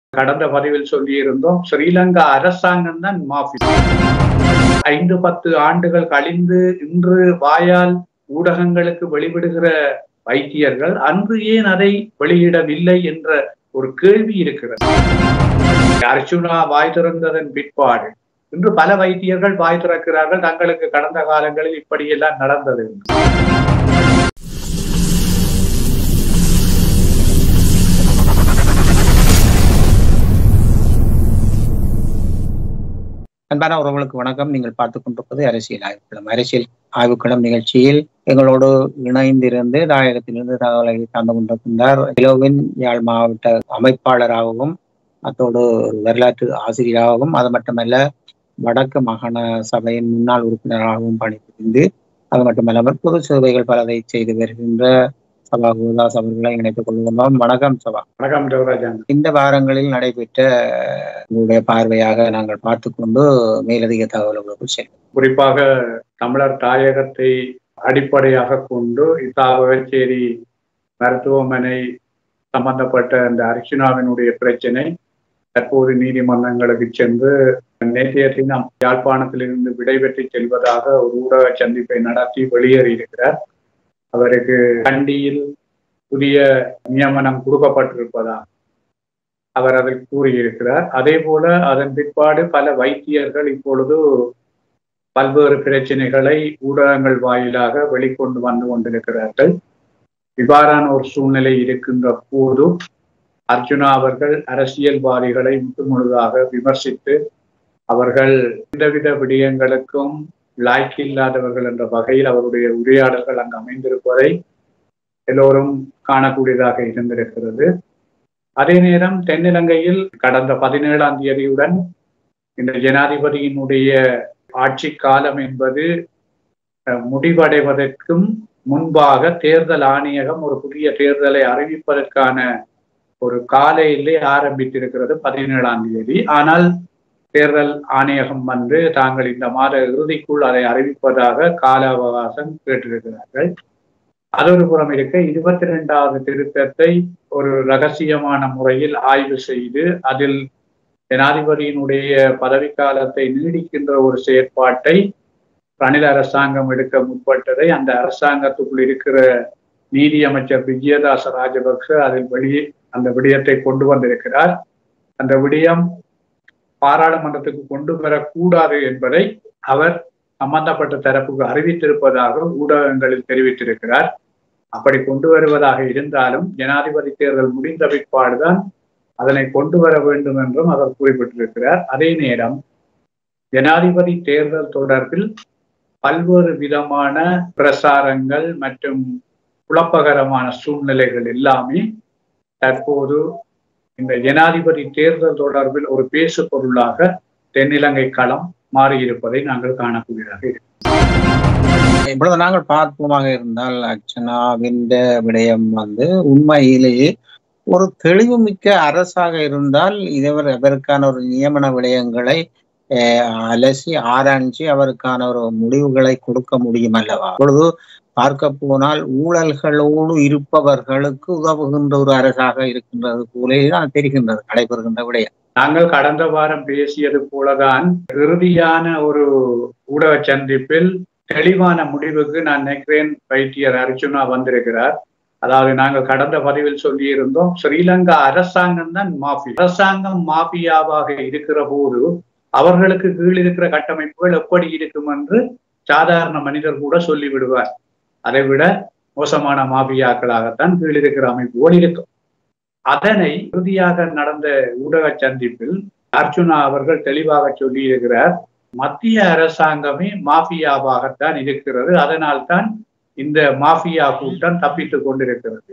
கடந்த பதிவில் சொல்லியிருந்தோம் ஸ்ரீலங்கா அரசாங்கம் தான் மாஃபி ஐந்து பத்து ஆண்டுகள் கழிந்து இன்று வாயால் ஊடகங்களுக்கு வெளிவிடுகிற வைத்தியர்கள் அன்று ஏன் அதை வெளியிடவில்லை என்ற ஒரு கேள்வி இருக்கிறது அர்ச்சுனா வாய் திறந்ததன் பிற்பாடு இன்று பல வைத்தியர்கள் வாய் திறக்கிறார்கள் தங்களுக்கு கடந்த காலங்களில் இப்படியெல்லாம் நடந்தது அன்பான உறவுகளுக்கு வணக்கம் நீங்கள் பார்த்துக் கொண்டிருப்பது அரசியல் ஆய்வுக்களம் அரசியல் ஆய்வுக்களம் நிகழ்ச்சியில் எங்களோடு இணைந்திருந்து தாயகத்திலிருந்து தகவலை தந்து கொண்டிருக்கின்றார் இலோவின் யாழ் மாவட்ட அமைப்பாளராகவும் அத்தோடு ஒரு வரலாற்று ஆசிரியராகவும் அது மட்டுமல்ல வடக்கு மாகாண சபையின் முன்னாள் உறுப்பினராகவும் பணிபுரிந்து அது மட்டுமல்லாமல் பொது சேவைகள் பலதை செய்து வருகின்ற சபா குருதாஸ் அவர்களை இணைத்துக் கொள்கின்றோம் வணக்கம் சபா வணக்கம் தேவராஜன் இந்த வாரங்களில் நடைபெற்ற உங்களுடைய பார்வையாக நாங்கள் பார்த்துக்கொண்டு மேலதிக தகவல்களுக்கு செல்வோம் குறிப்பாக தமிழர் தாயகத்தை அடிப்படையாக கொண்டு இத்தாவகச்சேரி மருத்துவமனை சம்பந்தப்பட்ட அந்த அர்ச்சனாவினுடைய பிரச்சனை தற்போது நீதிமன்றங்களுக்கு சென்று நேற்றைய தினம் யாழ்ப்பாணத்திலிருந்து விடைபெற்று செல்வதாக ஒரு ஊடக சந்திப்பை நடத்தி வெளியேறியிருக்கிறார் அவருக்கு கண்டியில் புதிய நியமனம் கொடுக்கப்பட்டிருப்பதா அவர் அதை கூறியிருக்கிறார் அதே போல அதன் பிற்பாடு பல வைத்தியர்கள் இப்பொழுது பல்வேறு பிரச்சனைகளை ஊடகங்கள் வாயிலாக வெளிக்கொண்டு வந்து கொண்டிருக்கிறார்கள் இவ்வாறான ஒரு சூழ்நிலை இருக்கின்ற போது அர்ஜுனா அவர்கள் அரசியல்வாதிகளை முழுதாக விமர்சித்து அவர்கள் எந்தவித விடயங்களுக்கும் லாய்க்கில்லாதவர்கள் என்ற வகையில் அவருடைய உரையாடல்கள் அங்கு அமைந்திருப்பதை எல்லோரும் காணக்கூடியதாக இருந்திருக்கிறது அதே நேரம் தென்னிலங்கையில் கடந்த பதினேழாம் தேதியுடன் இந்த ஜனாதிபதியினுடைய ஆட்சி காலம் என்பது முடிவடைவதற்கும் முன்பாக தேர்தல் ஆணையகம் ஒரு புதிய தேர்தலை அறிவிப்பதற்கான ஒரு கால எல்லை ஆரம்பித்திருக்கிறது பதினேழாம் தேதி ஆனால் தேர்தல் ஆணையகம் வந்து தாங்கள் இந்த மாத இறுதிக்குள் அதை அறிவிப்பதாக கால அவகாசம் கேட்டிருக்கிறார்கள் அதொரு புறம் இருக்க இருபத்தி ரெண்டாவது திருத்தத்தை ஒரு ரகசியமான முறையில் ஆய்வு செய்து அதில் ஜனாதிபதியினுடைய பதவிக்காலத்தை நீடிக்கின்ற ஒரு செயற்பாட்டை ரணில் அரசாங்கம் எடுக்க முற்பட்டதை அந்த அரசாங்கத்துக்குள் இருக்கிற நீதி அமைச்சர் விஜயதாச ராஜபக்ச அதில் வெளியே அந்த விடயத்தை கொண்டு வந்திருக்கிறார் அந்த விடயம் பாராளுமன்றத்துக்கு கொண்டு வரக்கூடாது என்பதை அவர் சம்பந்தப்பட்ட தரப்புக்கு அறிவித்திருப்பதாக ஊடகங்களில் தெரிவித்திருக்கிறார் அப்படி கொண்டு வருவதாக இருந்தாலும் ஜனாதிபதி தேர்தல் முடிந்த பிற்பாடுதான் அதனை கொண்டு வர வேண்டும் என்றும் அவர் குறிப்பிட்டிருக்கிறார் அதே நேரம் ஜனாதிபதி தேர்தல் தொடர்பில் பல்வேறு விதமான பிரசாரங்கள் மற்றும் குழப்பகரமான சூழ்நிலைகள் எல்லாமே தற்போது இந்த ஜனாதிபதி தேர்தல் தொடர்பில் ஒரு பேசு பொருளாக தென்னிலங்கை களம் மாறியிருப்பதை நாங்கள் காணக்கூடியதாக இப்பொழுது நாங்கள் பார்ப்போமாக இருந்தால் அர்ச்சனாவின் விடயம் வந்து உண்மையிலேயே ஒரு தெளிவுமிக்க அரசாக இருந்தால் இதவர் அவருக்கான ஒரு நியமன விடயங்களை அலசி ஆராய்ச்சி அவருக்கான ஒரு முடிவுகளை கொடுக்க முடியும் அல்லவா அப்பொழுது பார்க்க போனால் ஊழல்களோடு இருப்பவர்களுக்கு உதவுகின்ற ஒரு அரசாக இருக்கின்றது போலே தான் தெரிகின்றது நடைபெறுகின்ற விடயம் நாங்கள் கடந்த வாரம் பேசியது போலதான் இறுதியான ஒரு ஊடக சந்திப்பில் தெளிவான முடிவுக்கு நான் நினைக்கிறேன் வைத்தியர் அர்ஜுனா வந்திருக்கிறார் அதாவது நாங்கள் கடந்த பதிவில் சொல்லியிருந்தோம் ஸ்ரீலங்கா அரசாங்கம் தான் மாஃபி அரசாங்கம் மாஃபியாவாக இருக்கிற போது அவர்களுக்கு கீழ் இருக்கிற கட்டமைப்புகள் எப்படி இருக்கும் என்று சாதாரண மனிதர் கூட சொல்லிவிடுவார் அதை விட மோசமான மாபியாக்களாகத்தான் கீழ் இருக்கிற அமைப்புகள் இருக்கும் அதனை இறுதியாக நடந்த ஊடக சந்திப்பில் அர்ஜுனா அவர்கள் தெளிவாக சொல்லி இருக்கிறார் மத்திய அரசாங்கமே மாஃபியாவாகத்தான் இருக்கிறது அதனால்தான் இந்த மாஃபியா கூட்டம் தப்பித்துக் கொண்டிருக்கிறது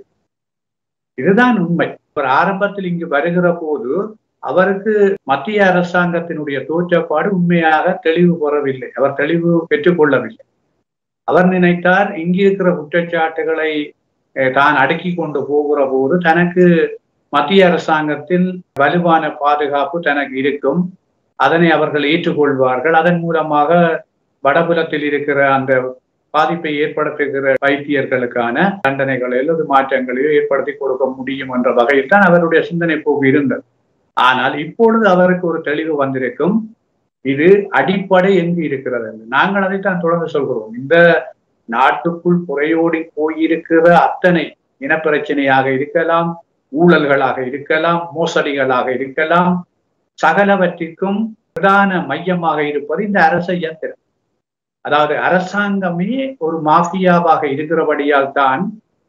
இதுதான் உண்மை ஒரு ஆரம்பத்தில் இங்கு வருகிற போது அவருக்கு மத்திய அரசாங்கத்தினுடைய தோற்றப்பாடு உண்மையாக தெளிவு பெறவில்லை அவர் தெளிவு பெற்றுக்கொள்ளவில்லை அவர் நினைத்தார் இங்கு இருக்கிற குற்றச்சாட்டுகளை தான் அடுக்கி கொண்டு போகிற போது தனக்கு மத்திய அரசாங்கத்தில் வலுவான பாதுகாப்பு தனக்கு இருக்கும் அதனை அவர்கள் ஏற்றுக்கொள்வார்கள் அதன் மூலமாக வடபுலத்தில் இருக்கிற அந்த பாதிப்பை ஏற்படுத்துகிற வைத்தியர்களுக்கான தண்டனைகள் அல்லது மாற்றங்களையோ ஏற்படுத்தி கொடுக்க முடியும் என்ற வகையில் தான் அவருடைய சிந்தனை போக்கு இருந்தது ஆனால் இப்பொழுது அவருக்கு ஒரு தெளிவு வந்திருக்கும் இது அடிப்படை எங்கு இருக்கிறது என்று நாங்கள் அதைத்தான் தொடர்ந்து சொல்கிறோம் இந்த நாட்டுக்குள் புறையோடி போயிருக்கிற அத்தனை இனப்பிரச்சனையாக இருக்கலாம் ஊழல்களாக இருக்கலாம் மோசடிகளாக இருக்கலாம் சகலவற்றிற்கும் பிரதான மையமாக இருப்பது இந்த அரச இயந்திரம் அதாவது அரசாங்கமே ஒரு மாஃபியாவாக இருக்கிறபடியால் தான்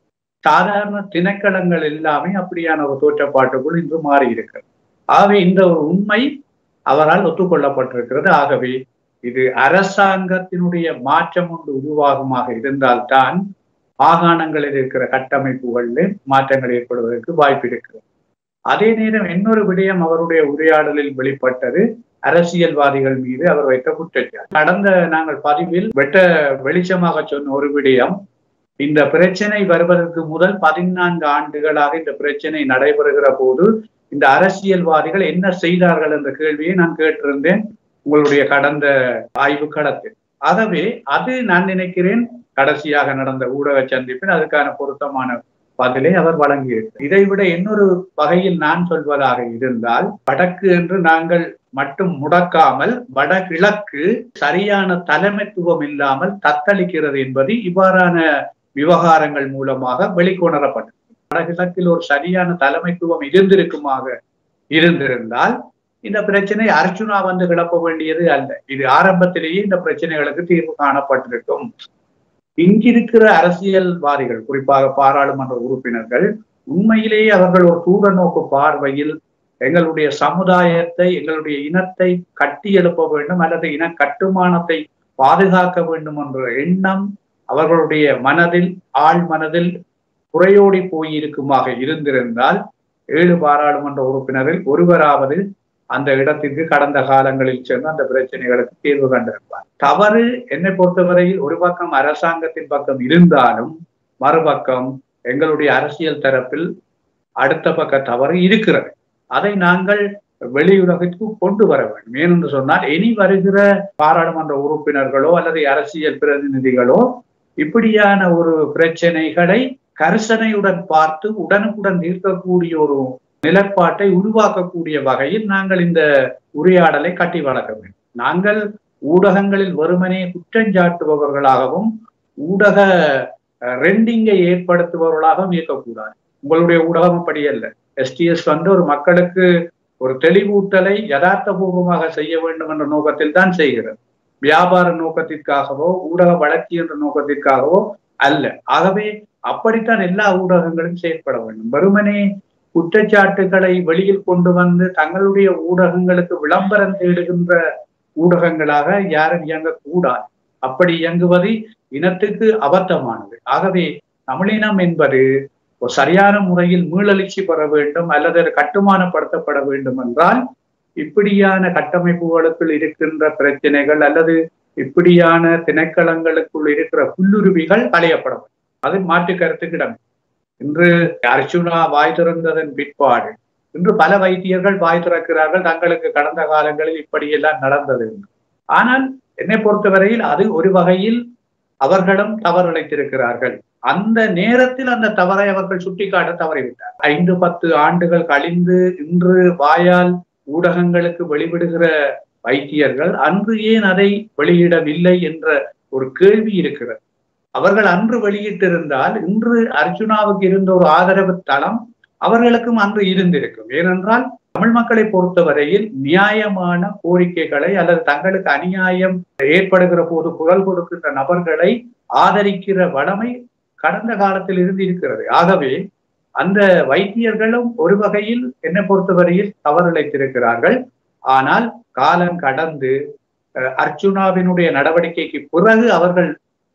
சாதாரண திணைக்களங்கள் எல்லாமே அப்படியான ஒரு தோற்றப்பாட்டுக்குள் இன்று மாறி இருக்கிறது ஆகவே இந்த ஒரு உண்மை அவரால் ஒத்துக்கொள்ளப்பட்டிருக்கிறது ஆகவே இது அரசாங்கத்தினுடைய மாற்றம் ஒன்று உருவாகுமாக இருந்தால்தான் மாகாணங்களில் இருக்கிற கட்டமைப்புகளில் மாற்றங்கள் ஏற்படுவதற்கு வாய்ப்பு இருக்கிறது அதே நேரம் இன்னொரு விடயம் அவருடைய உரையாடலில் வெளிப்பட்டது அரசியல்வாதிகள் மீது அவர் வைத்த குற்றச்சாட்டு கடந்த நாங்கள் பதிவில் வெட்ட வெளிச்சமாக சொன்ன ஒரு விடயம் இந்த பிரச்சனை வருவதற்கு முதல் பதினான்கு ஆண்டுகளாக இந்த பிரச்சனை நடைபெறுகிற போது இந்த அரசியல்வாதிகள் என்ன செய்தார்கள் என்ற கேள்வியை நான் கேட்டிருந்தேன் உங்களுடைய கடந்த ஆய்வு களத்தில் ஆகவே அது நான் நினைக்கிறேன் கடைசியாக நடந்த ஊடக சந்திப்பில் அதுக்கான பொருத்தமான பதிலை அவர் வழங்கியிருக்கிறார் இதைவிட இன்னொரு வகையில் நான் சொல்வதாக இருந்தால் வடக்கு என்று நாங்கள் மட்டும் முடக்காமல் வடகிழக்கு சரியான தலைமைத்துவம் இல்லாமல் தத்தளிக்கிறது என்பது இவ்வாறான விவகாரங்கள் மூலமாக வெளிக்கொணரப்பட்டது வடகிழக்கில் ஒரு சரியான தலைமைத்துவம் இருந்திருக்குமாக இருந்திருந்தால் இந்த பிரச்சனை அர்ஜுனா வந்து கிளப்ப வேண்டியது அல்ல இது ஆரம்பத்திலேயே இந்த பிரச்சனைகளுக்கு தீர்வு காணப்பட்டிருக்கும் இங்கிருக்கிற அரசியல்வாதிகள் குறிப்பாக பாராளுமன்ற உறுப்பினர்கள் உண்மையிலேயே அவர்கள் ஒரு தூர நோக்கு பார்வையில் எங்களுடைய சமுதாயத்தை எங்களுடைய இனத்தை கட்டி எழுப்ப வேண்டும் அல்லது இன கட்டுமானத்தை பாதுகாக்க வேண்டும் என்ற எண்ணம் அவர்களுடைய மனதில் ஆழ் மனதில் குறையோடி போயிருக்குமாக இருந்திருந்தால் ஏழு பாராளுமன்ற உறுப்பினரில் ஒருவராவது அந்த இடத்திற்கு கடந்த காலங்களில் சென்று அந்த பிரச்சனைகளுக்கு தீர்வு கண்டிருப்பார் தவறு என்னை பொறுத்தவரையில் ஒரு பக்கம் அரசாங்கத்தின் பக்கம் இருந்தாலும் மறுபக்கம் எங்களுடைய அரசியல் தரப்பில் அடுத்த பக்க தவறு இருக்கிறது அதை நாங்கள் வெளியுலகிற்கு கொண்டு வர வேண்டும் ஏனென்று சொன்னால் இனி வருகிற பாராளுமன்ற உறுப்பினர்களோ அல்லது அரசியல் பிரதிநிதிகளோ இப்படியான ஒரு பிரச்சனைகளை கரிசனையுடன் பார்த்து உடனுக்குடன் தீர்க்கக்கூடிய ஒரு நிலப்பாட்டை உருவாக்கக்கூடிய வகையில் நாங்கள் இந்த உரையாடலை கட்டி வளர்க்க வேண்டும் நாங்கள் ஊடகங்களில் வெறுமனே குற்றஞ்சாட்டுபவர்களாகவும் ஊடக ரெண்டிங்கை ஏற்படுத்துபவர்களாகவும் இருக்கக்கூடாது உங்களுடைய ஊடகம் அப்படி அல்ல எஸ்டிஎஸ் வந்து ஒரு மக்களுக்கு ஒரு தெளிவூட்டலை யதார்த்தபூர்வமாக செய்ய வேண்டும் என்ற நோக்கத்தில் தான் செய்கிறது வியாபார நோக்கத்திற்காகவோ ஊடக வளர்ச்சி என்ற நோக்கத்திற்காகவோ அல்ல ஆகவே அப்படித்தான் எல்லா ஊடகங்களும் செயற்பட வேண்டும் வெறுமனே குற்றச்சாட்டுகளை வெளியில் கொண்டு வந்து தங்களுடைய ஊடகங்களுக்கு விளம்பரம் தேடுகின்ற ஊடகங்களாக யாரும் இயங்கக்கூடாது அப்படி இயங்குவது இனத்துக்கு அபத்தமானது ஆகவே தமிழினம் என்பது ஒரு சரியான முறையில் மீளெழுச்சி பெற வேண்டும் அல்லது கட்டுமானப்படுத்தப்பட வேண்டும் என்றால் இப்படியான கட்டமைப்புகளுக்குள் இருக்கின்ற பிரச்சனைகள் அல்லது இப்படியான திணைக்களங்களுக்குள் இருக்கிற புல்லுருவிகள் களையப்பட வேண்டும் அது மாற்று கருத்துக்கிடம் இன்று அர்ஜுனா வாய் திறந்ததன் பிற்பாடு இன்று பல வைத்தியர்கள் வாய் திறக்கிறார்கள் தங்களுக்கு கடந்த காலங்களில் இப்படியெல்லாம் நடந்தது ஆனால் என்னை பொறுத்தவரையில் அது ஒரு வகையில் அவர்களும் தவறிழைத்திருக்கிறார்கள் அந்த நேரத்தில் அந்த தவறை அவர்கள் சுட்டிக்காட்ட தவறிவிட்டார் ஐந்து பத்து ஆண்டுகள் கழிந்து இன்று வாயால் ஊடகங்களுக்கு வெளிவிடுகிற வைத்தியர்கள் அன்று ஏன் அதை வெளியிடவில்லை என்ற ஒரு கேள்வி இருக்கிறது அவர்கள் அன்று வெளியிட்டிருந்தால் இன்று அர்ஜுனாவுக்கு இருந்த ஒரு ஆதரவு தளம் அவர்களுக்கும் அன்று இருந்திருக்கும் ஏனென்றால் தமிழ் மக்களை பொறுத்தவரையில் நியாயமான கோரிக்கைகளை அல்லது தங்களுக்கு அநியாயம் ஏற்படுகிற போது குரல் கொடுக்கின்ற நபர்களை ஆதரிக்கிற வளமை கடந்த காலத்தில் இருந்து இருக்கிறது ஆகவே அந்த வைத்தியர்களும் ஒரு வகையில் என்னை பொறுத்தவரையில் தவறிழைத்திருக்கிறார்கள் ஆனால் காலம் கடந்து அர்ஜுனாவினுடைய நடவடிக்கைக்கு பிறகு அவர்கள்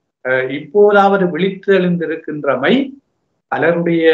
இப்போதாவது விழித்தெழுந்திருக்கின்றமை பலருடைய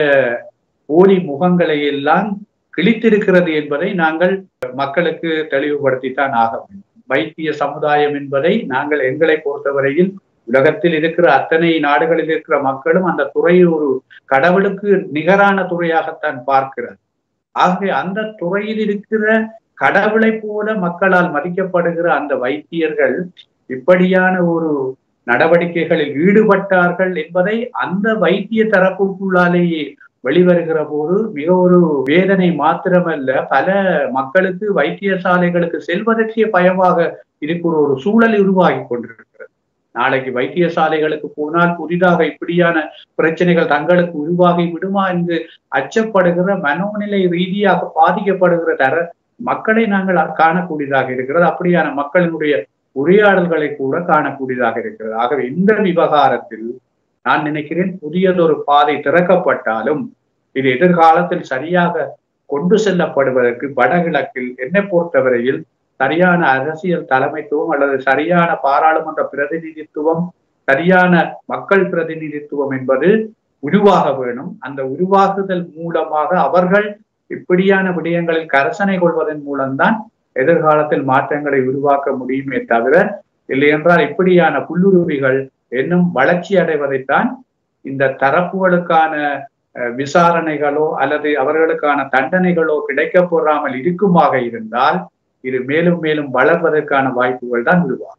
போலி முகங்களை எல்லாம் கிழித்திருக்கிறது என்பதை நாங்கள் மக்களுக்கு தெளிவுபடுத்தித்தான் ஆக வேண்டும் வைத்திய சமுதாயம் என்பதை நாங்கள் எங்களை பொறுத்தவரையில் உலகத்தில் இருக்கிற அத்தனை நாடுகளில் இருக்கிற மக்களும் அந்த துறையை ஒரு கடவுளுக்கு நிகரான துறையாகத்தான் பார்க்கிறது ஆகவே அந்த துறையில் இருக்கிற கடவுளை போல மக்களால் மதிக்கப்படுகிற அந்த வைத்தியர்கள் இப்படியான ஒரு நடவடிக்கைகளில் ஈடுபட்டார்கள் என்பதை அந்த வைத்திய தரப்புக்குள்ளாலேயே வெளிவருகிற போது மிக ஒரு வேதனை மாத்திரமல்ல பல மக்களுக்கு வைத்தியசாலைகளுக்கு செல்வதற்கே பயமாக இருக்கிற ஒரு சூழல் உருவாகி கொண்டிருக்கிறது நாளைக்கு வைத்தியசாலைகளுக்கு போனால் புதிதாக இப்படியான பிரச்சனைகள் தங்களுக்கு உருவாகி விடுமா என்று அச்சப்படுகிற மனோநிலை ரீதியாக பாதிக்கப்படுகிற தர மக்களை நாங்கள் காணக்கூடியதாக இருக்கிறது அப்படியான மக்களினுடைய உரையாடல்களை கூட காணக்கூடியதாக இருக்கிறது ஆகவே இந்த விவகாரத்தில் நான் நினைக்கிறேன் புதியதொரு பாதை திறக்கப்பட்டாலும் இது எதிர்காலத்தில் சரியாக கொண்டு செல்லப்படுவதற்கு வடகிழக்கில் என்னை பொறுத்தவரையில் சரியான அரசியல் தலைமைத்துவம் அல்லது சரியான பாராளுமன்ற பிரதிநிதித்துவம் சரியான மக்கள் பிரதிநிதித்துவம் என்பது உருவாக வேணும் அந்த உருவாக்குதல் மூலமாக அவர்கள் இப்படியான விடயங்களில் கரசனை கொள்வதன் மூலம்தான் எதிர்காலத்தில் மாற்றங்களை உருவாக்க முடியுமே தவிர இல்லையென்றால் இப்படியான புல்லுருவிகள் இன்னும் வளர்ச்சி அடைவதைத்தான் இந்த தரப்புகளுக்கான விசாரணைகளோ அல்லது அவர்களுக்கான தண்டனைகளோ கிடைக்க போறாமல் இருக்குமாக இருந்தால் இது மேலும் மேலும் வளர்வதற்கான வாய்ப்புகள் தான் உருவாகும்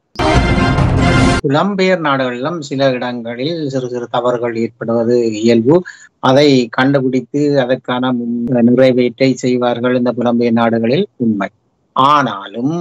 புலம்பெயர் நாடுகளிலும் சில இடங்களில் சிறு சிறு தவறுகள் ஏற்படுவது இயல்பு அதை கண்டுபிடித்து அதற்கான நிறைவேற்றை செய்வார்கள் இந்த புலம்பெயர் நாடுகளில் உண்மை ஆனாலும்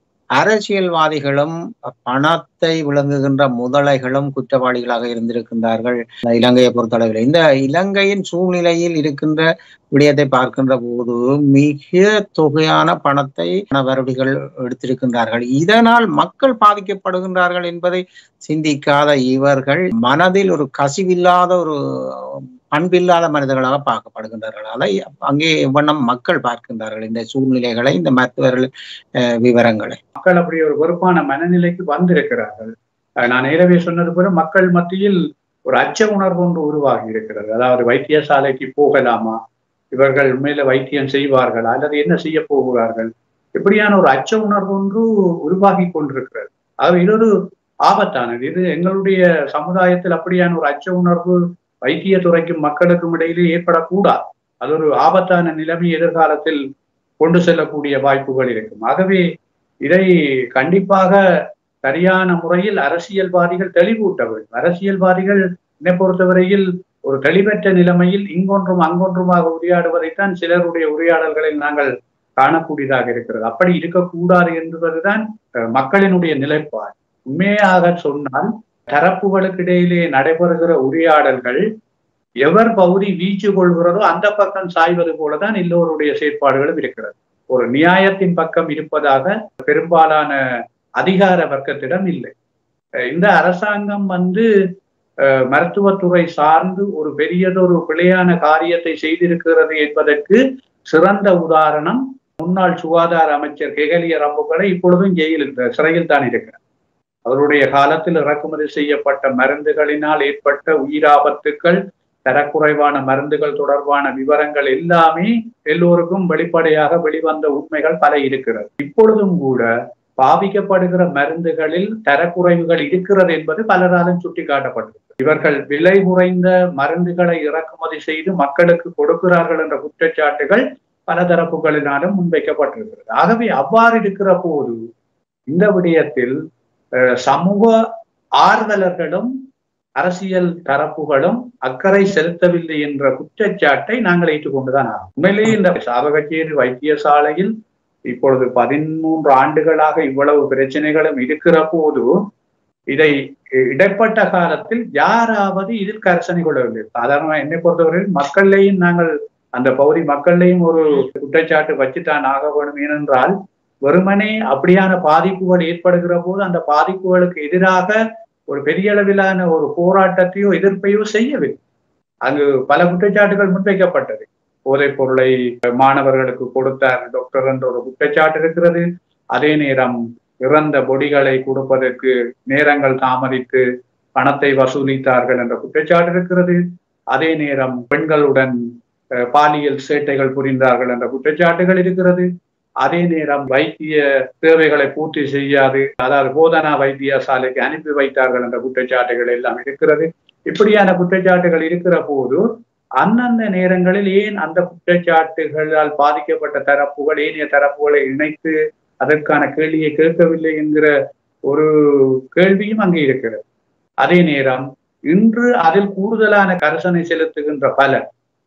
அரசியல்வாதிகளும் பணத்தை விளங்குகின்ற முதலைகளும் குற்றவாளிகளாக இருந்திருக்கின்றார்கள் இலங்கையை பொறுத்தளவில் இந்த இலங்கையின் சூழ்நிலையில் இருக்கின்ற விடயத்தை பார்க்கின்ற போது மிக தொகையான பணத்தை பணவரடிகள் எடுத்திருக்கின்றார்கள் இதனால் மக்கள் பாதிக்கப்படுகின்றார்கள் என்பதை சிந்திக்காத இவர்கள் மனதில் ஒரு கசிவில்லாத ஒரு பண்பில்லாத மனிதர்களாக பார்க்கப்படுகின்றார்கள் அதை அங்கே எவ்வண்ணம் மக்கள் பார்க்கின்றார்கள் இந்த சூழ்நிலைகளை இந்த மருத்துவர்கள் விவரங்களை மக்கள் அப்படி ஒரு வெறுப்பான மனநிலைக்கு வந்திருக்கிறார்கள் நான் ஏற்கனவே சொன்னது போல மக்கள் மத்தியில் ஒரு அச்ச உணர்வு ஒன்று உருவாகி இருக்கிறது அதாவது வைத்தியசாலைக்கு போகலாமா இவர்கள் மேல வைத்தியம் செய்வார்கள் அல்லது என்ன செய்ய போகிறார்கள் இப்படியான ஒரு அச்ச உணர்வு ஒன்று உருவாகி கொண்டிருக்கிறது அது இது ஒரு ஆபத்தானது இது எங்களுடைய சமுதாயத்தில் அப்படியான ஒரு அச்ச உணர்வு வைத்தியத்துறைக்கும் மக்களுக்கும் இடையிலே ஏற்படக்கூடாது அது ஒரு ஆபத்தான நிலைமை எதிர்காலத்தில் கொண்டு செல்லக்கூடிய வாய்ப்புகள் இருக்கும் ஆகவே இதை கண்டிப்பாக சரியான முறையில் அரசியல்வாதிகள் தெளிவூட்ட வேண்டும் அரசியல்வாதிகள் என்னை பொறுத்தவரையில் ஒரு தெளிவற்ற நிலைமையில் இங்கொன்றும் அங்கொன்றுமாக உரையாடுவதைத்தான் சிலருடைய உரையாடல்களில் நாங்கள் காணக்கூடியதாக இருக்கிறது அப்படி இருக்கக்கூடாது என்பதுதான் மக்களினுடைய நிலைப்பாடு உண்மையாக சொன்னால் தரப்புகளுக்கு இடையிலே நடைபெறுகிற உரையாடல்கள் எவர் பகுதி வீச்சு கொள்கிறதோ அந்த பக்கம் சாய்வது போலதான் எல்லோருடைய செயற்பாடுகளும் இருக்கிறது ஒரு நியாயத்தின் பக்கம் இருப்பதாக பெரும்பாலான அதிகார வர்க்கத்திடம் இல்லை இந்த அரசாங்கம் வந்து மருத்துவத்துறை சார்ந்து ஒரு பெரியதொரு பிழையான காரியத்தை செய்திருக்கிறது என்பதற்கு சிறந்த உதாரணம் முன்னாள் சுகாதார அமைச்சர் கெகலிய ரம்புகளை இப்பொழுதும் ஜெயிலில் சிறையில் தான் இருக்கிறார் அவருடைய காலத்தில் இறக்குமதி செய்யப்பட்ட மருந்துகளினால் ஏற்பட்ட உயிராபத்துக்கள் தரக்குறைவான மருந்துகள் தொடர்பான விவரங்கள் எல்லாமே எல்லோருக்கும் வெளிப்படையாக வெளிவந்த உண்மைகள் பல இருக்கிறது இப்பொழுதும் கூட பாவிக்கப்படுகிற மருந்துகளில் தரக்குறைவுகள் இருக்கிறது என்பது பலராலும் சுட்டிக்காட்டப்பட்டது இவர்கள் விலை குறைந்த மருந்துகளை இறக்குமதி செய்து மக்களுக்கு கொடுக்கிறார்கள் என்ற குற்றச்சாட்டுகள் பல தரப்புகளினாலும் முன்வைக்கப்பட்டிருக்கிறது ஆகவே அவ்வாறு இருக்கிற போது இந்த விடயத்தில் சமூக ஆர்வலர்களும் அரசியல் தரப்புகளும் அக்கறை செலுத்தவில்லை என்ற குற்றச்சாட்டை நாங்கள் ஏற்றுக்கொண்டுதான் ஆகும் உண்மையிலேயே இந்த சாவகச்சேரி வைத்தியசாலையில் இப்பொழுது பதிமூன்று ஆண்டுகளாக இவ்வளவு பிரச்சனைகளும் இருக்கிற போது இதை இடைப்பட்ட காலத்தில் யாராவது இதில் கரசனை கொள்ளவில்லை சாதாரணமா என்னை பொறுத்தவரையில் மக்களையும் நாங்கள் அந்த பகுதி மக்களையும் ஒரு குற்றச்சாட்டு வச்சுத்தான் ஆக வேணும் ஏனென்றால் வெறுமனே அப்படியான பாதிப்புகள் ஏற்படுகிற போது அந்த பாதிப்புகளுக்கு எதிராக ஒரு பெரிய அளவிலான ஒரு போராட்டத்தையோ எதிர்ப்பையோ செய்யவில்லை அங்கு பல குற்றச்சாட்டுகள் முன்வைக்கப்பட்டது போதைப் பொருளை மாணவர்களுக்கு கொடுத்தார் டாக்டர் என்ற ஒரு குற்றச்சாட்டு இருக்கிறது அதே நேரம் இறந்த பொடிகளை கொடுப்பதற்கு நேரங்கள் தாமதித்து பணத்தை வசூலித்தார்கள் என்ற குற்றச்சாட்டு இருக்கிறது அதே நேரம் பெண்களுடன் பாலியல் சேட்டைகள் புரிந்தார்கள் என்ற குற்றச்சாட்டுகள் இருக்கிறது அதே நேரம் வைத்திய தேவைகளை பூர்த்தி செய்யாது அதாவது போதனா வைத்தியசாலைக்கு அனுப்பி வைத்தார்கள் என்ற குற்றச்சாட்டுகள் எல்லாம் இருக்கிறது இப்படியான குற்றச்சாட்டுகள் இருக்கிற போது அந்தந்த நேரங்களில் ஏன் அந்த குற்றச்சாட்டுகளால் பாதிக்கப்பட்ட தரப்புகள் ஏனைய தரப்புகளை இணைத்து அதற்கான கேள்வியை கேட்கவில்லை என்கிற ஒரு கேள்வியும் அங்கே இருக்கிறது அதே நேரம் இன்று அதில் கூடுதலான கரசனை செலுத்துகின்ற பலர்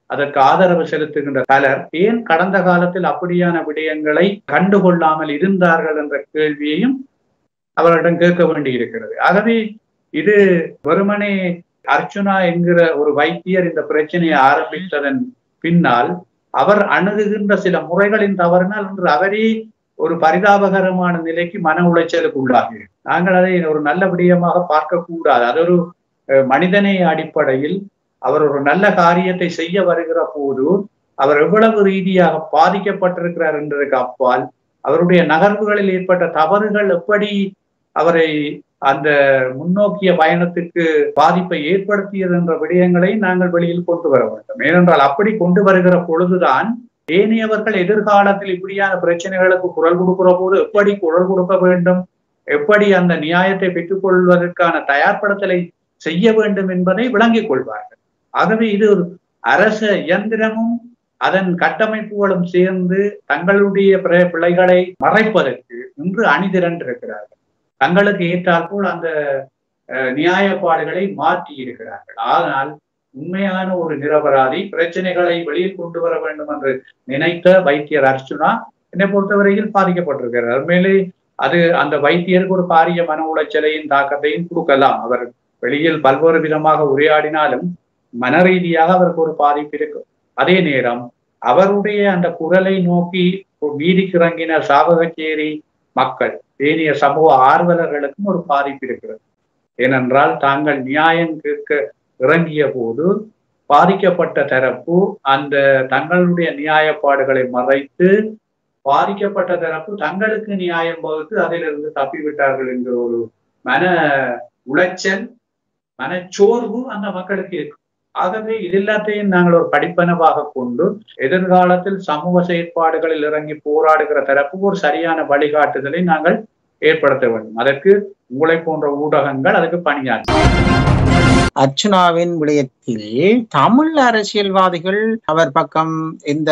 அதற்கு ஆதரவு செலுத்துகின்ற பலர் ஏன் கடந்த காலத்தில் அப்படியான விடயங்களை கண்டுகொள்ளாமல் இருந்தார்கள் என்ற கேள்வியையும் அவர்களிடம் கேட்க வேண்டி இருக்கிறது ஆகவே இது வெறுமனே அர்ச்சுனா என்கிற ஒரு வைத்தியர் இந்த பிரச்சனையை ஆரம்பித்ததன் பின்னால் அவர் அணுகுகின்ற சில முறைகளின் தவறினால் இன்று அவரே ஒரு பரிதாபகரமான நிலைக்கு மன உளைச்சலுக்கு உள்ளாகி நாங்கள் அதை ஒரு நல்ல விடயமாக பார்க்க கூடாது அது ஒரு மனிதனை அடிப்படையில் அவர் ஒரு நல்ல காரியத்தை செய்ய வருகிற போது அவர் எவ்வளவு ரீதியாக பாதிக்கப்பட்டிருக்கிறார் என்றதுக்கு அப்பால் அவருடைய நகர்வுகளில் ஏற்பட்ட தவறுகள் எப்படி அவரை அந்த முன்னோக்கிய பயணத்துக்கு பாதிப்பை ஏற்படுத்தியது என்ற விடயங்களை நாங்கள் வெளியில் கொண்டு வர வேண்டும் ஏனென்றால் அப்படி கொண்டு வருகிற பொழுதுதான் ஏனையவர்கள் எதிர்காலத்தில் இப்படியான பிரச்சனைகளுக்கு குரல் கொடுக்கிற போது எப்படி குரல் கொடுக்க வேண்டும் எப்படி அந்த நியாயத்தை பெற்றுக்கொள்வதற்கான தயார்படுத்தலை செய்ய வேண்டும் என்பதை விளங்கிக் கொள்வார்கள் ஆகவே இது ஒரு அரச இயந்திரமும் அதன் கட்டமைப்புகளும் சேர்ந்து தங்களுடைய பிள்ளைகளை மறைப்பதற்கு இன்று அணிதிரண்டிருக்கிறார்கள் தங்களுக்கு ஏற்றால் போல் அந்த நியாயப்பாடுகளை மாற்றி இருக்கிறார்கள் ஆனால் உண்மையான ஒரு நிரபராதி பிரச்சனைகளை வெளியில் கொண்டு வர வேண்டும் என்று நினைத்த வைத்தியர் அர்ச்சுனா என்னை பொறுத்தவரையில் பாதிக்கப்பட்டிருக்கிறார் மேலே அது அந்த வைத்தியருக்கு ஒரு பாரிய மன உளைச்சலையும் தாக்கத்தையும் கொடுக்கலாம் அவர் வெளியில் பல்வேறு விதமாக உரையாடினாலும் மன ரீதியாக அவருக்கு ஒரு பாதிப்பு இருக்கும் அதே நேரம் அவருடைய அந்த குரலை நோக்கி வீதிக்கிறங்கின சாவகச்சேரி மக்கள் ஏனைய சமூக ஆர்வலர்களுக்கும் ஒரு பாதிப்பு இருக்கிறது ஏனென்றால் தாங்கள் நியாயம் கேட்க இறங்கிய போது பாதிக்கப்பட்ட தரப்பு அந்த தங்களுடைய நியாயப்பாடுகளை மறைத்து பாதிக்கப்பட்ட தரப்பு தங்களுக்கு நியாயம் வகுத்து அதிலிருந்து தப்பிவிட்டார்கள் என்கிற ஒரு மன உளைச்சல் மனச்சோர்வு அந்த மக்களுக்கு இருக்கு ஆகவே இது எல்லாத்தையும் நாங்கள் ஒரு படிப்பனவாக கொண்டு எதிர்காலத்தில் சமூக செயற்பாடுகளில் இறங்கி போராடுகிற தரப்பு ஒரு சரியான வழிகாட்டுதலை நாங்கள் ஏற்படுத்த வேண்டும் அதற்கு உங்களை போன்ற ஊடகங்கள் அதுக்கு பணியாற்றும் அர்ச்சுனாவின் விடயத்தில் தமிழ் அரசியல்வாதிகள் அவர் பக்கம் எந்த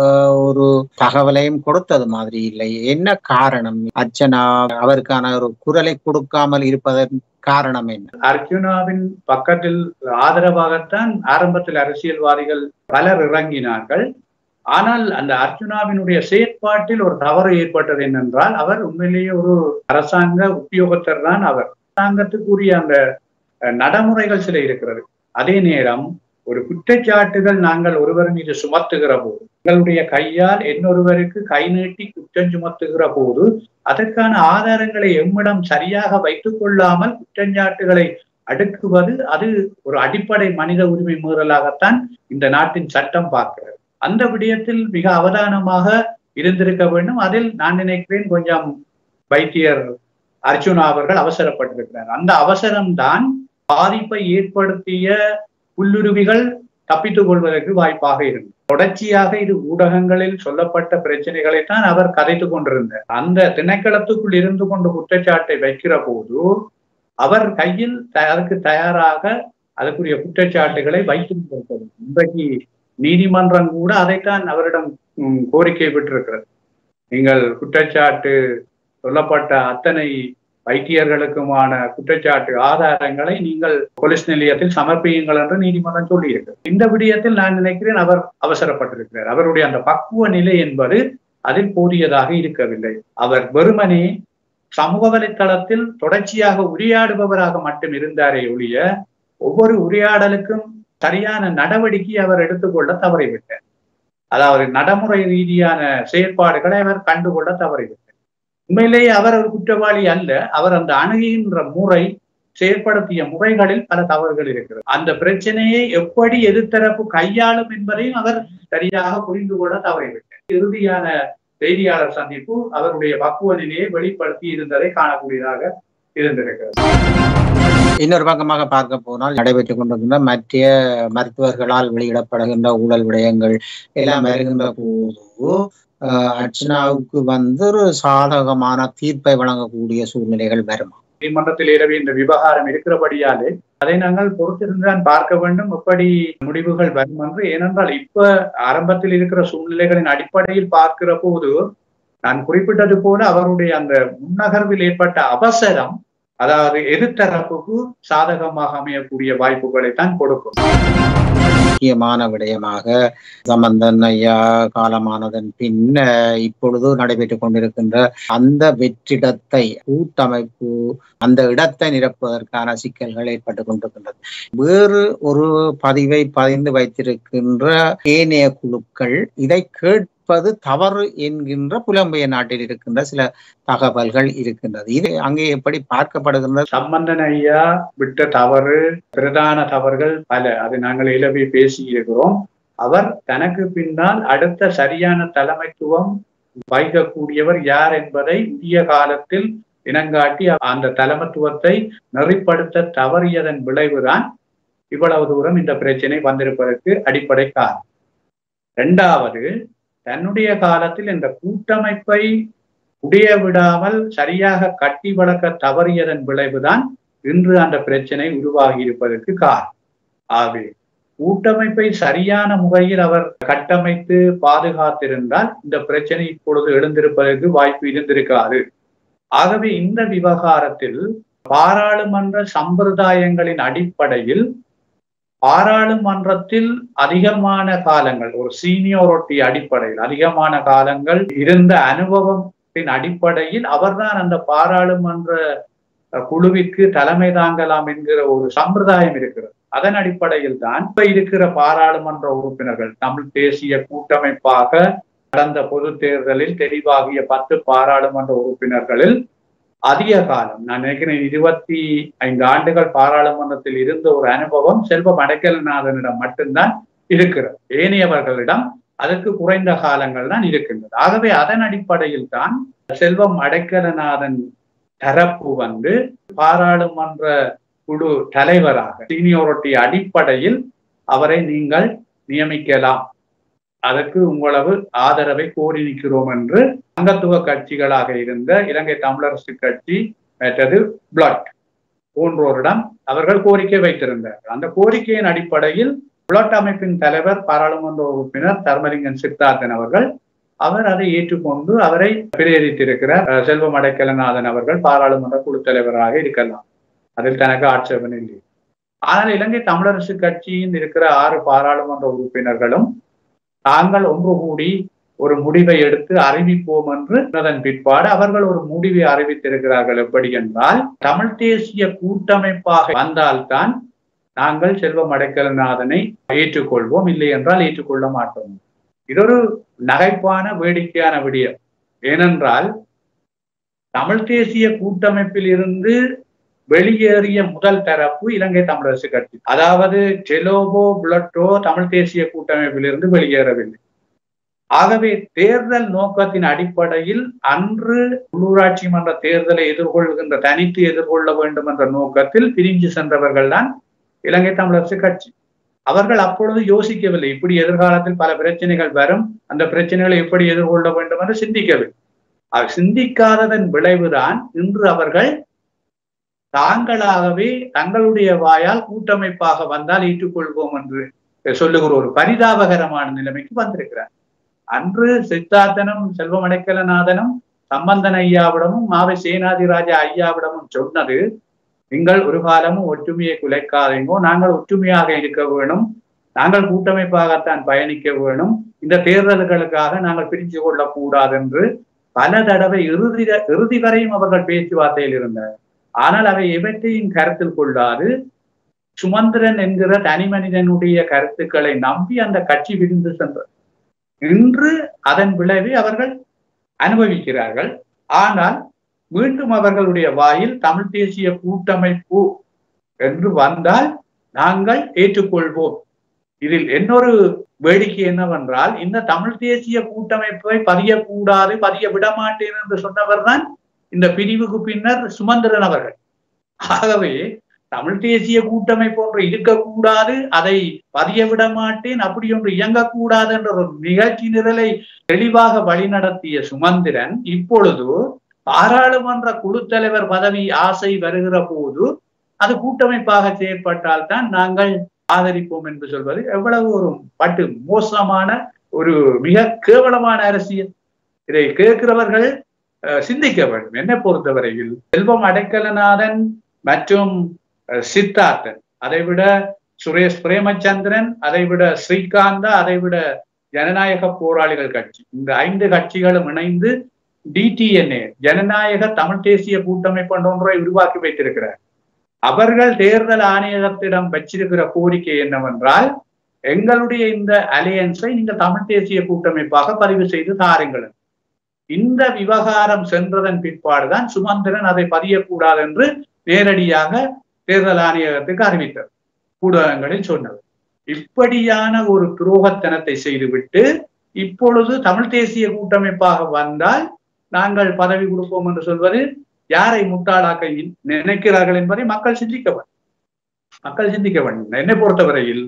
ஒரு தகவலையும் கொடுத்தது மாதிரி இல்லை என்ன காரணம் அர்ச்சனா அவருக்கான ஒரு குரலை கொடுக்காமல் இருப்பதன் காரணம் என்ன அர்ஜுனாவின் பக்கத்தில் ஆதரவாகத்தான் ஆரம்பத்தில் அரசியல்வாதிகள் பலர் இறங்கினார்கள் ஆனால் அந்த அர்ஜுனாவினுடைய செயற்பாட்டில் ஒரு தவறு ஏற்பட்டது என்னென்றால் அவர் உண்மையிலேயே ஒரு அரசாங்க உத்தியோகத்தர் தான் அவர் அரசாங்கத்துக்குரிய அந்த நடைமுறைகள் சில இருக்கிறது அதே நேரம் ஒரு குற்றச்சாட்டுகள் நாங்கள் ஒருவர் மீது சுமத்துகிற போது எங்களுடைய கையால் இன்னொருவருக்கு கை நீட்டி குற்றம் சுமத்துகிற போது அதற்கான ஆதாரங்களை எம்மிடம் சரியாக வைத்துக் கொள்ளாமல் குற்றச்சாட்டுகளை அடுக்குவது அது ஒரு அடிப்படை மனித உரிமை மீறலாகத்தான் இந்த நாட்டின் சட்டம் பார்க்கிறது அந்த விடயத்தில் மிக அவதானமாக இருந்திருக்க வேண்டும் அதில் நான் நினைக்கிறேன் கொஞ்சம் வைத்தியர் அர்ஜுனா அவர்கள் அவசரப்பட்டிருக்கிறார் அந்த அவசரம்தான் பாதிப்பை ஏற்படுத்திய புல்லுருவிகள் தப்பித்துக் கொள்வதற்கு வாய்ப்பாக இருந்தது தொடர்ச்சியாக இது ஊடகங்களில் சொல்லப்பட்ட பிரச்சனைகளைத்தான் அவர் கதைத்துக் கொண்டிருந்தார் அந்த திணைக்களத்துக்குள் இருந்து கொண்டு குற்றச்சாட்டை வைக்கிற போது அவர் கையில் அதற்கு தயாராக அதற்குரிய குற்றச்சாட்டுகளை வைத்துக் கொண்டிருக்கிறது இன்றைக்கு நீதிமன்றம் கூட அதைத்தான் அவரிடம் கோரிக்கை விட்டிருக்கிறது நீங்கள் குற்றச்சாட்டு சொல்லப்பட்ட அத்தனை வைத்தியர்களுக்குமான குற்றச்சாட்டு ஆதாரங்களை நீங்கள் போலீஸ் நிலையத்தில் சமர்ப்பியுங்கள் என்று நீதிமன்றம் சொல்லியிருக்கு இந்த விடயத்தில் நான் நினைக்கிறேன் அவர் அவசரப்பட்டிருக்கிறார் அவருடைய அந்த பக்குவ நிலை என்பது அதில் போதியதாக இருக்கவில்லை அவர் வெறுமனே சமூக வலைத்தளத்தில் தொடர்ச்சியாக உரையாடுபவராக மட்டும் இருந்தாரே ஒழிய ஒவ்வொரு உரையாடலுக்கும் சரியான நடவடிக்கை அவர் எடுத்துக்கொள்ள தவறிவிட்டார் அதாவது நடைமுறை ரீதியான செயற்பாடுகளை அவர் கண்டுகொள்ள தவறிவிட்டார் உண்மையிலேயே அவர் ஒரு குற்றவாளி அல்ல அவர் அந்த அணுகின்ற முறை செயற்படுத்திய முறைகளில் பல தவறுகள் இருக்கிறது அந்த பிரச்சனையை எப்படி எதிர்த்தரப்பு கையாளும் என்பதையும் அவர் சரியாக புரிந்து கொள்ள தவறிவிட்டார் இறுதியான செய்தியாளர் சந்திப்பு அவருடைய பக்குவ நிலையை வெளிப்படுத்தி இருந்ததை காணக்கூடியதாக இருந்திருக்கிறது இன்னொரு பக்கமாக பார்க்க போனால் நடைபெற்றுக் கொண்டிருக்கின்ற மற்ற மருத்துவர்களால் வெளியிடப்படுகின்ற ஊழல் விடயங்கள் எல்லாம் வருகின்ற போது அர்ச்சனாவுக்கு வந்து ஒரு சாதகமான தீர்ப்பை வழங்கக்கூடிய சூழ்நிலைகள் வருமா நீதிமன்றத்தில் இரவி இந்த விவகாரம் இருக்கிறபடியாலே அதை நாங்கள் பொறுத்திருந்துதான் பார்க்க வேண்டும் எப்படி முடிவுகள் வரும் என்று ஏனென்றால் இப்ப ஆரம்பத்தில் இருக்கிற சூழ்நிலைகளின் அடிப்படையில் பார்க்கிற போது நான் குறிப்பிட்டது போல அவருடைய அந்த முன்னகர்வில் ஏற்பட்ட அவசரம் அதாவது எதிர்த்தரப்புக்கு சாதகமாக அமையக்கூடிய வாய்ப்புகளை தான் கொடுக்கும் முக்கியமான விடயமாக சம்பந்தன் ஐயா காலமானதன் பின் அஹ், இப்பொழுது நடைபெற்றுக் கொண்டிருக்கின்ற அந்த வெற்றிடத்தை கூட்டமைப்பு அந்த இடத்தை நிரப்புவதற்கான சிக்கல்கள் ஏற்பட்டு கொண்டிருக்கின்றது வேறு ஒரு பதிவை பதிந்து வைத்திருக்கின்ற ஏனைய குழுக்கள் இதை கேட்பது தவறு என்கின்ற புலம்பெயர் நாட்டில் இருக்கின்ற சில தகவல்கள் இருக்கின்றது இது அங்கே எப்படி பார்க்கப்படுகின்றது சம்பந்தன் ஐயா விட்ட தவறு பிரதான தவறுகள் பல அது நாங்கள் இலவி பேசி இருக்கிறோம் அவர் தனக்கு பின்னால் அடுத்த சரியான தலைமைத்துவம் வைக்கக்கூடியவர் யார் என்பதை உரிய காலத்தில் இனங்காட்டி அந்த தலைமைத்துவத்தை நெறிப்படுத்த தவறியதன் விளைவுதான் இவ்வளவு தூரம் இந்த பிரச்சனை வந்திருப்பதற்கு அடிப்படை காரணம் இரண்டாவது தன்னுடைய காலத்தில் இந்த கூட்டமைப்பை உடைய விடாமல் சரியாக கட்டி வளர்க்க தவறியதன் விளைவுதான் இன்று அந்த பிரச்சனை உருவாகி இருப்பதற்கு காரணம் ஆகவே கூட்டமைப்பை சரியான முறையில் அவர் கட்டமைத்து பாதுகாத்திருந்தால் இந்த பிரச்சனை இப்பொழுது எழுந்திருப்பதற்கு வாய்ப்பு இருந்திருக்காது ஆகவே இந்த விவகாரத்தில் பாராளுமன்ற சம்பிரதாயங்களின் அடிப்படையில் பாராளுமன்றத்தில் அதிகமான காலங்கள் ஒரு சீனியோரிட்டி அடிப்படையில் அதிகமான காலங்கள் இருந்த அனுபவத்தின் அடிப்படையில் அவர்தான் அந்த பாராளுமன்ற குழுவிற்கு தலைமை தாங்கலாம் என்கிற ஒரு சம்பிரதாயம் இருக்கிறது அதன் அடிப்படையில் தான் இப்ப இருக்கிற பாராளுமன்ற உறுப்பினர்கள் தமிழ் தேசிய கூட்டமைப்பாக கடந்த பொது தேர்தலில் தெரிவாகிய பத்து பாராளுமன்ற உறுப்பினர்களில் அதிக காலம் நான் நினைக்கிறேன் இருபத்தி ஐந்து ஆண்டுகள் பாராளுமன்றத்தில் இருந்த ஒரு அனுபவம் செல்வம் அடைக்கலநாதனிடம் மட்டும்தான் இருக்கிறது ஏனையவர்களிடம் அதற்கு குறைந்த காலங்கள் தான் இருக்கின்றது ஆகவே அதன் அடிப்படையில் தான் செல்வம் அடைக்கலநாதன் தரப்பு வந்து பாராளுமன்ற குழு தலைவராக சீனியோரிட்டி அடிப்படையில் அவரை நீங்கள் நியமிக்கலாம் அதற்கு உங்களவு ஆதரவை கோரி நிற்கிறோம் என்று அங்கத்துவ கட்சிகளாக இருந்த இலங்கை தமிழரசு கட்சி மற்றது பிளட் போன்றோரிடம் அவர்கள் கோரிக்கை வைத்திருந்தார்கள் அந்த கோரிக்கையின் அடிப்படையில் பிளட் அமைப்பின் தலைவர் பாராளுமன்ற உறுப்பினர் தர்மலிங்கன் சித்தார்த்தன் அவர்கள் அவர் அதை ஏற்றுக்கொண்டு அவரை பிரேரித்திருக்கிறார் செல்வம் அடைக்கலநாதன் அவர்கள் பாராளுமன்ற குழு தலைவராக இருக்கலாம் அதில் தனக்கு ஆட்சேபனை இல்லை ஆனால் இலங்கை தமிழரசு கட்சியின் இருக்கிற ஆறு பாராளுமன்ற உறுப்பினர்களும் தாங்கள் ஒன்று கூடி ஒரு முடிவை எடுத்து அறிவிப்போம் என்று அதன் பிற்பாடு அவர்கள் ஒரு முடிவை அறிவித்திருக்கிறார்கள் எப்படி என்றால் தமிழ் தேசிய கூட்டமைப்பாக வந்தால்தான் நாங்கள் செல்வம் அடைக்கலநாதனை ஏற்றுக்கொள்வோம் இல்லை என்றால் ஏற்றுக்கொள்ள மாட்டோம் இது ஒரு நகைப்பான வேடிக்கையான விடயம் ஏனென்றால் தமிழ் தேசிய கூட்டமைப்பில் இருந்து வெளியேறிய முதல் தரப்பு இலங்கை தமிழரசு கட்சி அதாவது டெலோபோ புளட்டோ தமிழ் தேசிய கூட்டமைப்பிலிருந்து வெளியேறவில்லை ஆகவே தேர்தல் நோக்கத்தின் அடிப்படையில் அன்று உள்ளூராட்சி மன்ற தேர்தலை எதிர்கொள்கின்ற தனித்து எதிர்கொள்ள வேண்டும் என்ற நோக்கத்தில் பிரிஞ்சு சென்றவர்கள் தான் இலங்கை தமிழரசு கட்சி அவர்கள் அப்பொழுது யோசிக்கவில்லை இப்படி எதிர்காலத்தில் பல பிரச்சனைகள் வரும் அந்த பிரச்சனைகளை எப்படி எதிர்கொள்ள வேண்டும் என்று சிந்திக்கவில்லை சிந்திக்காததன் விளைவுதான் இன்று அவர்கள் தாங்களாகவே தங்களுடைய வாயால் கூட்டமைப்பாக வந்தால் ஏற்றுக்கொள்வோம் என்று சொல்லுகிற ஒரு பரிதாபகரமான நிலைமைக்கு வந்திருக்கிறார் அன்று சித்தார்த்தனும் செல்வம் அடைக்கலநாதனும் சம்பந்தன் ஐயாவிடமும் மாவை சேனாதிராஜா ஐயாவிடமும் சொன்னது நீங்கள் ஒரு காலமும் ஒற்றுமையை குலைக்காதீங்கோ நாங்கள் ஒற்றுமையாக இருக்க வேணும் நாங்கள் கூட்டமைப்பாகத்தான் பயணிக்க வேணும் இந்த தேர்தல்களுக்காக நாங்கள் பிரிஞ்சு கொள்ளக்கூடாது என்று பல தடவை இறுதி இறுதி வரையும் அவர்கள் பேச்சுவார்த்தையில் இருந்தார் ஆனால் அவை எவற்றையும் கருத்தில் கொள்ளாது சுமந்திரன் என்கிற தனி மனிதனுடைய கருத்துக்களை நம்பி அந்த கட்சி விரிந்து சென்றது இன்று அதன் விளைவை அவர்கள் அனுபவிக்கிறார்கள் ஆனால் மீண்டும் அவர்களுடைய வாயில் தமிழ் தேசிய கூட்டமைப்பு என்று வந்தால் நாங்கள் ஏற்றுக்கொள்வோம் இதில் இன்னொரு வேடிக்கை என்னவென்றால் இந்த தமிழ் தேசிய கூட்டமைப்பை பதியக்கூடாது பதிய விடமாட்டேன் என்று சொன்னவர் தான் இந்த பிரிவுக்கு பின்னர் சுமந்திரன் அவர்கள் ஆகவே தமிழ் தேசிய கூட்டமைப்பு ஒன்று இருக்கக்கூடாது அதை பதிய விட மாட்டேன் அப்படி ஒன்று இயங்கக்கூடாது என்ற ஒரு நிகழ்ச்சி நிரலை தெளிவாக வழிநடத்திய சுமந்திரன் இப்பொழுது பாராளுமன்ற குழு தலைவர் பதவி ஆசை வருகிற போது அது கூட்டமைப்பாக செயற்பட்டால் தான் நாங்கள் ஆதரிப்போம் என்று சொல்வது எவ்வளவு ஒரு பட்டு மோசமான ஒரு மிக கேவலமான அரசியல் இதை கேட்கிறவர்கள் சிந்திக்க வேண்டும் என்னை பொறுத்தவரையில் செல்வம் அடைக்கலநாதன் மற்றும் சித்தார்த்தன் அதை விட சுரேஷ் பிரேமச்சந்திரன் அதை விட ஸ்ரீகாந்தா அதை விட ஜனநாயக போராளிகள் கட்சி இந்த ஐந்து கட்சிகளும் இணைந்து டிடிஎன்ஏ ஜனநாயக தமிழ் தேசிய கூட்டமைப்பு ஒன்றை உருவாக்கி வைத்திருக்கிறார் அவர்கள் தேர்தல் ஆணையகத்திடம் வச்சிருக்கிற கோரிக்கை என்னவென்றால் எங்களுடைய இந்த அலையன்ஸை நீங்க தமிழ் தேசிய கூட்டமைப்பாக பதிவு செய்து தாருங்கள் இந்த விவகாரம் சென்றதன் பிற்பாடுதான் சுமந்திரன் அதை பதியக்கூடாது என்று நேரடியாக தேர்தல் ஆணையகத்துக்கு அறிவித்தார் ஊடகங்களில் சொன்னது இப்படியான ஒரு துரோகத்தனத்தை செய்துவிட்டு இப்பொழுது தமிழ் தேசிய கூட்டமைப்பாக வந்தால் நாங்கள் பதவி கொடுப்போம் என்று சொல்வது யாரை முட்டாளாக்க நினைக்கிறார்கள் என்பதை மக்கள் சிந்திக்க வேண்டும் மக்கள் சிந்திக்க வேண்டும் என்னை பொறுத்தவரையில்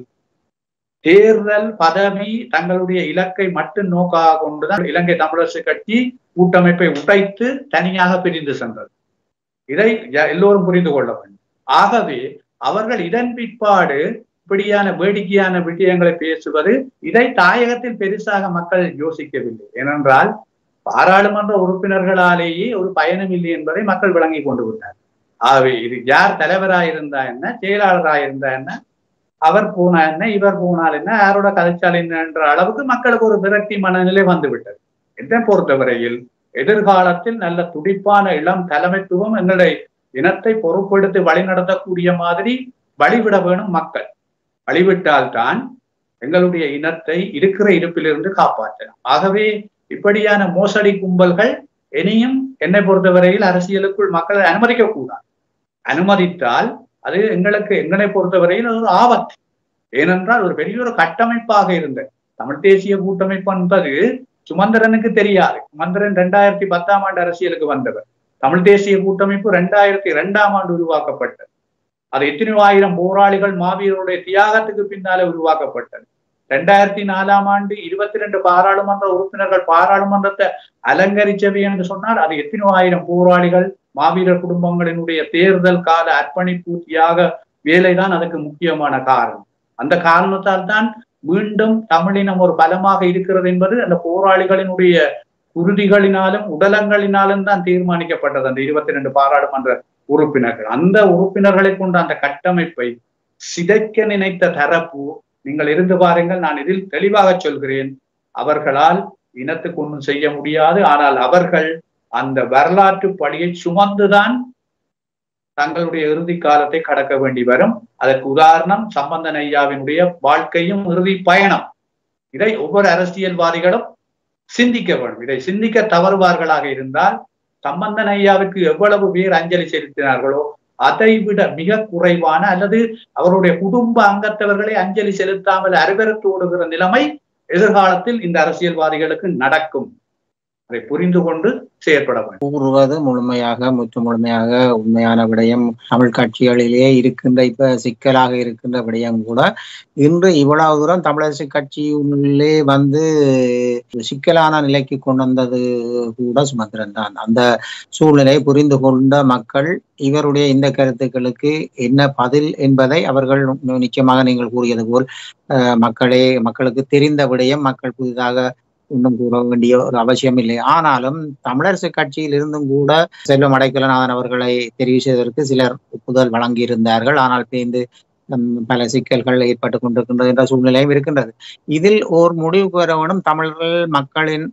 தேர்தல் பதவி தங்களுடைய இலக்கை மட்டும் நோக்காக கொண்டுதான் இலங்கை தமிழரசு கட்சி கூட்டமைப்பை உடைத்து தனியாக பிரிந்து சென்றது இதை எல்லோரும் புரிந்து கொள்ள வேண்டும் ஆகவே அவர்கள் இதன் பிற்பாடு இப்படியான வேடிக்கையான விஷயங்களை பேசுவது இதை தாயகத்தில் பெருசாக மக்கள் யோசிக்கவில்லை ஏனென்றால் பாராளுமன்ற உறுப்பினர்களாலேயே ஒரு பயணம் இல்லை என்பதை மக்கள் விளங்கி கொண்டு விட்டார் ஆகவே இது யார் தலைவராயிருந்தா என்ன செயலாளராயிருந்தா என்ன அவர் போனா என்ன இவர் போனால் என்ன யாரோட கதைச்சால் என்ன என்ற அளவுக்கு மக்களுக்கு ஒரு விரக்தி மனநிலை வந்துவிட்டது என்னை பொறுத்தவரையில் எதிர்காலத்தில் நல்ல துடிப்பான இளம் தலைமைத்துவம் எங்களுடைய இனத்தை பொறுப்படுத்தி வழிநடத்தக்கூடிய மாதிரி வழிவிட வேணும் மக்கள் வழிவிட்டால்தான் எங்களுடைய இனத்தை இருக்கிற இருப்பிலிருந்து காப்பாற்றலாம் ஆகவே இப்படியான மோசடி கும்பல்கள் இனியும் என்னை பொறுத்தவரையில் அரசியலுக்குள் மக்களை அனுமதிக்க கூடாது அனுமதித்தால் அது எங்களுக்கு எங்களை பொறுத்தவரையில் ஒரு ஆபத்து ஏனென்றால் ஒரு பெரிய ஒரு கட்டமைப்பாக இருந்த தமிழ் தேசிய கூட்டமைப்பு என்பது சுமந்திரனுக்கு தெரியாது சுமந்திரன் ரெண்டாயிரத்தி பத்தாம் ஆண்டு அரசியலுக்கு வந்தவர் தமிழ் தேசிய கூட்டமைப்பு ரெண்டாயிரத்தி இரண்டாம் ஆண்டு உருவாக்கப்பட்டது அது எத்தனையோ ஆயிரம் போராளிகள் மாவீரருடைய தியாகத்துக்கு பின்னாலே உருவாக்கப்பட்டது ரெண்டாயிரத்தி நாலாம் ஆண்டு இருபத்தி ரெண்டு பாராளுமன்ற உறுப்பினர்கள் பாராளுமன்றத்தை அலங்கரிச்சவை என்று சொன்னால் அது எத்தனையோ ஆயிரம் போராளிகள் மாவீரர் குடும்பங்களினுடைய தேர்தல் கால அர்ப்பணிப்பு தியாக வேலைதான் அதுக்கு முக்கியமான காரணம் அந்த காரணத்தால் தான் மீண்டும் தமிழினம் ஒரு பலமாக இருக்கிறது என்பது அந்த போராளிகளினுடைய குருதிகளினாலும் உடலங்களினாலும் தான் தீர்மானிக்கப்பட்டது அந்த இருபத்தி ரெண்டு பாராளுமன்ற உறுப்பினர்கள் அந்த உறுப்பினர்களை கொண்ட அந்த கட்டமைப்பை சிதைக்க நினைத்த தரப்பு நீங்கள் இருந்து பாருங்கள் நான் இதில் தெளிவாக சொல்கிறேன் அவர்களால் இனத்துக்கு ஒன்றும் செய்ய முடியாது ஆனால் அவர்கள் அந்த வரலாற்று பழியை சுமந்துதான் தங்களுடைய இறுதி காலத்தை கடக்க வேண்டி வரும் அதற்கு உதாரணம் சம்பந்தன் ஐயாவினுடைய வாழ்க்கையும் இறுதி பயணம் இதை ஒவ்வொரு அரசியல்வாதிகளும் சிந்திக்க வேண்டும் இதை சிந்திக்க தவறுவார்களாக இருந்தால் சம்பந்தன் ஐயாவுக்கு எவ்வளவு பேர் அஞ்சலி செலுத்தினார்களோ அதை விட மிக குறைவான அல்லது அவருடைய குடும்ப அங்கத்தவர்களை அஞ்சலி செலுத்தாமல் அருவறுத்தோடுகிற நிலைமை எதிர்காலத்தில் இந்த அரசியல்வாதிகளுக்கு நடக்கும் அதை புரிந்து கொண்டு செயற்பட வேண்டும் கூறுவது முழுமையாக முற்று முழுமையாக உண்மையான விடயம் தமிழ் கட்சிகளிலே இருக்கின்ற இப்ப சிக்கலாக இருக்கின்ற விடயம் கூட இன்று இவ்வளவு தூரம் தமிழரசு கட்சியுள்ளே வந்து சிக்கலான நிலைக்கு கொண்டு வந்தது கூட சுமந்திரன் தான் அந்த சூழ்நிலையை புரிந்து கொண்ட மக்கள் இவருடைய இந்த கருத்துக்களுக்கு என்ன பதில் என்பதை அவர்கள் நிச்சயமாக நீங்கள் கூறியது போல் மக்களே மக்களுக்கு தெரிந்த விடயம் மக்கள் புதிதாக இன்னும் கூற வேண்டிய ஒரு அவசியம் இல்லை ஆனாலும் தமிழரசு கட்சியில் இருந்தும் கூட செல்வம் அடைக்கலநாதன் அவர்களை தெரிவு செய்வதற்கு சிலர் ஒப்புதல் வழங்கியிருந்தார்கள் ஆனால் பேந்து பல சிக்கல்கள் ஏற்பட்டு கொண்டிருக்கின்றது என்ற சூழ்நிலையும் இருக்கின்றது இதில் ஓர் முடிவுக்கு வர வேணும் தமிழர்கள் மக்களின்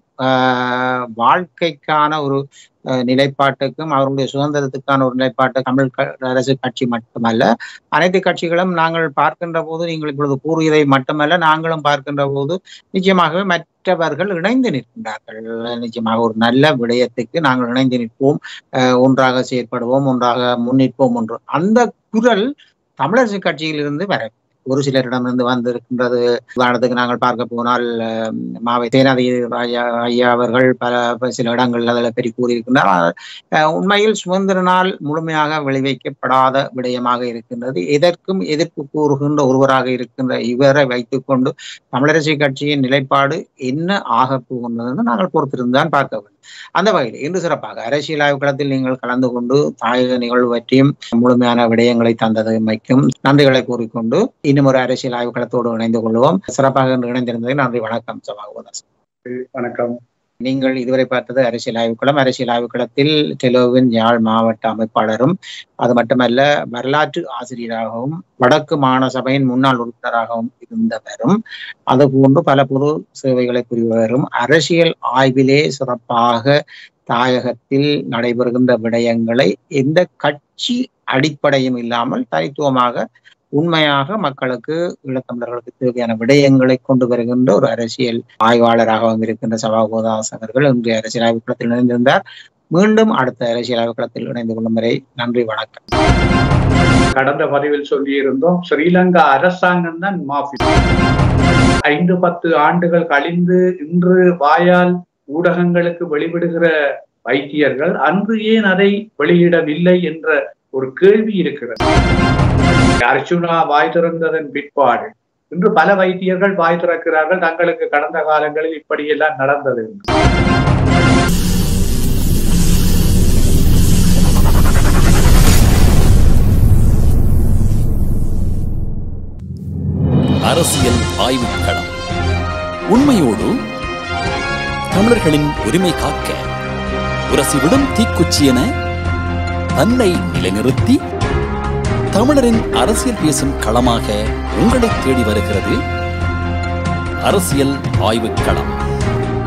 வாழ்க்கைக்கான ஒரு நிலைப்பாட்டுக்கும் அவருடைய சுதந்திரத்துக்கான ஒரு நிலைப்பாட்டு தமிழ் அரசு கட்சி மட்டுமல்ல அனைத்து கட்சிகளும் நாங்கள் பார்க்கின்ற போது நீங்கள் இப்பொழுது கூறியதை மட்டுமல்ல நாங்களும் பார்க்கின்ற போது நிச்சயமாகவே மற்றவர்கள் இணைந்து நிற்கின்றார்கள் நிச்சயமாக ஒரு நல்ல விடயத்துக்கு நாங்கள் இணைந்து நிற்போம் ஒன்றாக செயற்படுவோம் ஒன்றாக முன்னிற்போம் ஒன்று அந்த குரல் தமிழரசு கட்சியிலிருந்து வர ஒரு சிலரிடமிருந்து வந்திருக்கின்றது உதாரணத்துக்கு நாங்கள் பார்க்க போனால் மாவை சேனாதி ஐயா ஐயா அவர்கள் பல சில இடங்கள் அதில் பெரிய கூறியிருக்கின்றார் உண்மையில் சுதந்திரனால் முழுமையாக விளைவிக்கப்படாத விடயமாக இருக்கின்றது எதற்கும் எதிர்ப்பு கூறுகின்ற ஒருவராக இருக்கின்ற இவரை வைத்துக்கொண்டு தமிழரசு கட்சியின் நிலைப்பாடு என்ன ஆக போகின்றதுன்னு நாங்கள் பொறுத்திருந்தான் பார்க்க வேண்டும் அந்த வகையில் இன்று சிறப்பாக அரசியல் ஆய்வுக்களத்தில் நீங்கள் கலந்து கொண்டு தாயக நிகழ்வு பற்றியும் முழுமையான விடயங்களை தந்ததுமைக்கும் நன்றிகளை கூறிக்கொண்டு இன்னும் ஒரு அரசியல் ஆய்வுக்களத்தோடு இணைந்து கொள்வோம் சிறப்பாக இணைந்திருந்ததை நன்றி வணக்கம் சபாகோதாஸ் வணக்கம் நீங்கள் இதுவரை பார்த்தது அரசியல் ஆய்வுக்களம் அரசியல் ஆய்வுக்களத்தில் டெலோவின் யாழ் மாவட்ட அமைப்பாளரும் அது மட்டுமல்ல வரலாற்று ஆசிரியராகவும் வடக்கு மாகாண சபையின் முன்னாள் உறுப்பினராகவும் இருந்தவரும் அதுபோன்று பல பொது சேவைகளை புரிபவரும் அரசியல் ஆய்விலே சிறப்பாக தாயகத்தில் நடைபெறுகின்ற விடயங்களை எந்த கட்சி அடிப்படையும் இல்லாமல் தனித்துவமாக உண்மையாக மக்களுக்கு ஈழத்தமிழர்களுக்கு தேவையான விடயங்களை கொண்டு வருகின்ற ஒரு அரசியல் ஆய்வாளராகவும் இருக்கின்ற சபாகோதாஸ் அவர்கள் இன்றைய அரசியல் ஆய்வுக்களத்தில் இணைந்திருந்தார் மீண்டும் அடுத்த அரசியல் ஆய்வுக்களத்தில் இணைந்து கொள்ளும் வரை நன்றி வணக்கம் கடந்த பதிவில் சொல்லியிருந்தோம் ஸ்ரீலங்கா அரசாங்கம் தான் மாஃபி ஐந்து பத்து ஆண்டுகள் கழிந்து இன்று வாயால் ஊடகங்களுக்கு வெளிவிடுகிற வைத்தியர்கள் அன்று ஏன் அதை வெளியிடவில்லை என்ற ஒரு கேள்வி இருக்கிறது அர்ச்சுனா வாய் திறந்ததன் பிற்பாடு இன்று பல வைத்தியர்கள் வாய் திறக்கிறார்கள் தங்களுக்கு கடந்த காலங்களில் இப்படியெல்லாம் நடந்தது என்று. அரசியல் ஆய்வுக் களம் உண்மையோடு தமிழர்களின் உரிமை காக்க உரசிவிடும் தீக்குச்சி என தன்னை நிலைநிறுத்தி தமிழரின் அரசியல் பேசும் களமாக உங்களை தேடி வருகிறது அரசியல் ஆய்வுக் களம்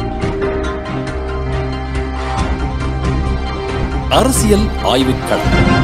அரசியல் ஆய்வுக் களம்